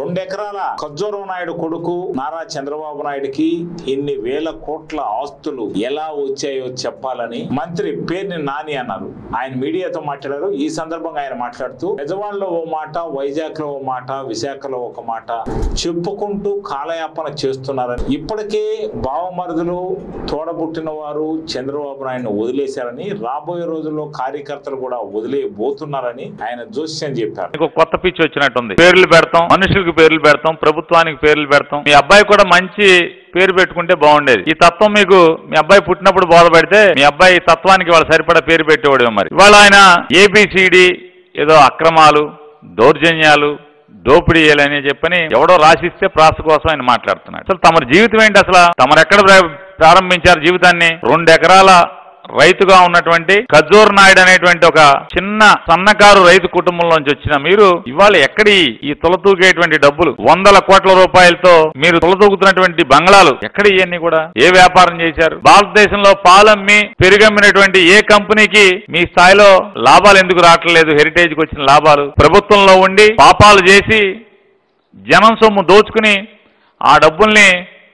రెండెకరాల ఖజ్జూరం నాయుడు కొడుకు నారా చంద్రబాబు నాయుడుకి ఇన్ని వేల కోట్ల ఆస్తులు ఎలా వచ్చాయో చెప్పాలని మంత్రి పేర్ని నాని అన్నారు ఆయన మీడియాతో మాట్లాడారు ఈ సందర్భంగా ఆయన మాట్లాడుతూ బెజవాడలో ఓ మాట వైజాగ్ లో ఓ మాట విశాఖలో ఒక మాట చెప్పుకుంటూ కాలయాపన చేస్తున్నారని ఇప్పటికే బావమరుదులు తోడబుట్టిన వారు చంద్రబాబు నాయుడును వదిలేశారని రాబోయే రోజుల్లో కార్యకర్తలు కూడా వదిలేయబోతున్నారని ఆయన జోస్యం చెప్పారు మీకు కొత్త పిచ్చి వచ్చినట్టుంది పేర్లు పెడతాం మనుషులకు పేర్లు పెడతాం ప్రభుత్వానికి పేర్లు పెడతాం మీ అబ్బాయి కూడా మంచి పేరు పెట్టుకుంటే బాగుండేది ఈ తత్వం మీకు మీ అబ్బాయి పుట్టినప్పుడు బోధపడితే మీ అబ్బాయి ఈ తత్వానికి వాళ్ళు సరిపడా పేరు పెట్టేవాడు మరి ఇవాళ ఆయన ఏబిసిడి ఏదో అక్రమాలు దౌర్జన్యాలు దోపిడీయాలని చెప్పని ఎవడో రాసిస్తే ప్రాస కోసం ఆయన మాట్లాడుతున్నాడు అసలు తమ జీవితం ఏంటి అసలు తమరు ఎక్కడ ప్రా- ప్రారంభించారు జీవితాన్ని రెండు ఎకరాల రైతుగా ఉన్నటువంటి ఖజూర్ నాయుడు అనేటువంటి ఒక చిన్న సన్నకారు రైతు కుటుంబంలోంచి వచ్చిన మీరు ఇవాళ ఎక్కడి ఈ తొలతూగేటువంటి డబ్బులు వందల కోట్ల రూపాయలతో మీరు తొలతూగుతున్నటువంటి బంగ్లాలు ఎక్కడ ఇవన్నీ కూడా ఏ వ్యాపారం చేశారు భారతదేశంలో పాలమ్మి పెరుగమ్మినటువంటి ఏ కంపెనీకి మీ స్థాయిలో లాభాలు ఎందుకు రావట్లేదు హెరిటేజ్ కి వచ్చిన లాభాలు ప్రభుత్వంలో ఉండి పాపాలు చేసి జనం సొమ్ము దోచుకుని ఆ డబ్బుల్ని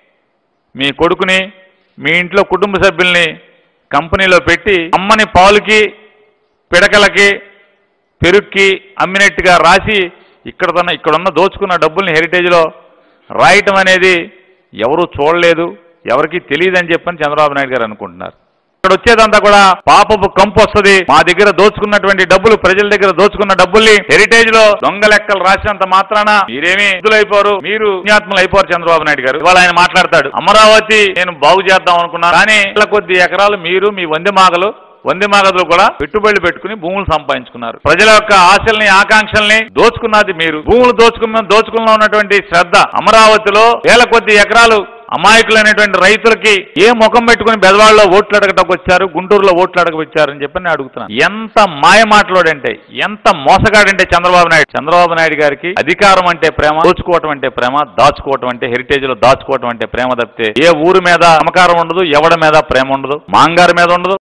మీ కొడుకుని మీ ఇంట్లో కుటుంబ సభ్యుల్ని కంపెనీలో పెట్టి అమ్మని పాలుకి పిడకలకి పెరుక్కి అమ్మినట్టుగా రాసి ఇక్కడ తన ఇక్కడున్న దోచుకున్న డబ్బుల్ని హెరిటేజ్లో రాయటం అనేది ఎవరూ చూడలేదు ఎవరికి తెలియదని చెప్పని చంద్రబాబు నాయుడు గారు అనుకుంటున్నారు ఇక్కడ వచ్చేదంతా కూడా పాపపు కంపు వస్తుంది మా దగ్గర దోచుకున్నటువంటి డబ్బులు ప్రజల దగ్గర దోచుకున్న డబ్బుల్ని హెరిటేజ్ లో దొంగ లెక్కలు రాసినంత మాత్రాన మీరేమి అయిపోరు మీరు పుణ్యాత్మలు అయిపోరు చంద్రబాబు నాయుడు గారు ఇవాళ ఆయన మాట్లాడతాడు అమరావతి నేను బాగు చేద్దాం అనుకున్నా కానీ వేల కొద్ది ఎకరాలు మీరు మీ వంది మాగలు వంది మాగదులు కూడా పెట్టుబడులు పెట్టుకుని భూములు సంపాదించుకున్నారు ప్రజల యొక్క ఆశల్ని ఆకాంక్షల్ని దోచుకున్నది మీరు భూములు దోచుకున్న దోచుకున్న ఉన్నటువంటి శ్రద్ధ అమరావతిలో వేల కొద్ది ఎకరాలు అమాయకులైనటువంటి రైతులకి ఏ ముఖం పెట్టుకుని బెదవాడలో ఓట్లు అడగటకు వచ్చారు గుంటూరులో ఓట్లు అడగ వచ్చారని చెప్పి నేను అడుగుతున్నాను ఎంత మాయ మాటలోడంటే ఎంత మోసగాడంటే చంద్రబాబు నాయుడు చంద్రబాబు నాయుడు గారికి అధికారం అంటే ప్రేమ దోచుకోవటం అంటే ప్రేమ దాచుకోవటం అంటే హెరిటేజ్ లో దాచుకోవటం అంటే ప్రేమ తప్పితే ఏ ఊరు మీద నమ్మకారం ఉండదు ఎవడి మీద ప్రేమ ఉండదు మాంగారి మీద ఉండదు